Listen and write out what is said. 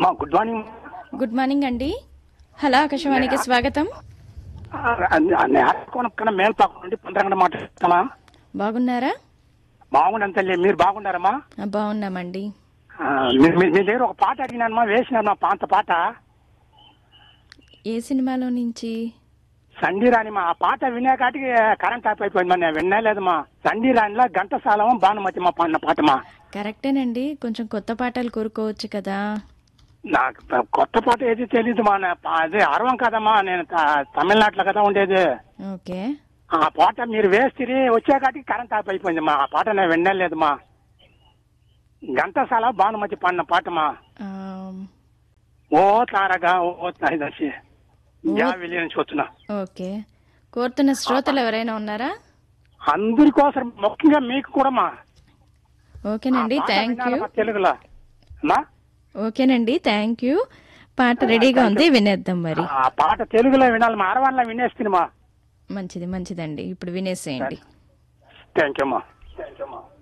మా good morning good morning అండి hello ఆకాశవాణికి స్వాగతం కన్నా మేల్పాకు నుండి పంతగంట మాట్లాడుతామా బాగున్నారా బాగుండని తల్లి మీరు బాగున్నారమ్మా ఆ, బాగున్నామండి ఆ, మీ- మీ మీ దగ్గర ఒక పాట అడిగినానమ్మా వేసినారమ్మా పాత పాట ఏ సినిమాలో నుంచి సండి రాణిమా ఆ పాట వినే కాటికి కరెంట్ ఆఫ్ అయిపోయింది నేను వినలేదమ్మా సండి రాణిలో ఘంటసాలం భానుమతి మా పాడిన పాటమా కరెక్టేనండి కొంచెం కొత్త పాటలు కోరుకోవచ్చు కదా నాకు త- కొత్త పాట ఏది తెలియదు మా నా- అదే అరవం కదమ్మా నేను త- తమిళనాడులో కదా ఉండేది ఓకే ఆ పాట మీరు వేస్తే వచ్చే కాటికి కరెంట్ ఆఫ్ అయిపోయింది మా ఆ పాట నేను వినలేదమ్మా ఘంటసాల భానుమతి పాడిన పాటమా ఆ, ఓ తారగా ఓ తాయిదర్శి జావిలి నుంచి వస్తున్నా ఓకే కోరుతున్న శ్రోతలు ఎవరైనా ఉన్నారా అందరి కోసం ముఖ్యంగా మీకు కూడా మా ఓకేనండి ఆ పాట థ్యాంక్ యూ వినాలమ్మా తెలుగులో అమ్మా ఓకేనండి థ్యాంక్ యూ పాట రెడీగా ఉంది వినేద్దాం మరి ఆ పాట తెలుగులో వినాలి మా అరవన్లో వినేస్తుంది మా మంచిది మంచిదండి ఇప్పుడు వినేసేయండి థ్యాంక్ యూ అమ్మా థ్యాంక్ యూ అమ్మా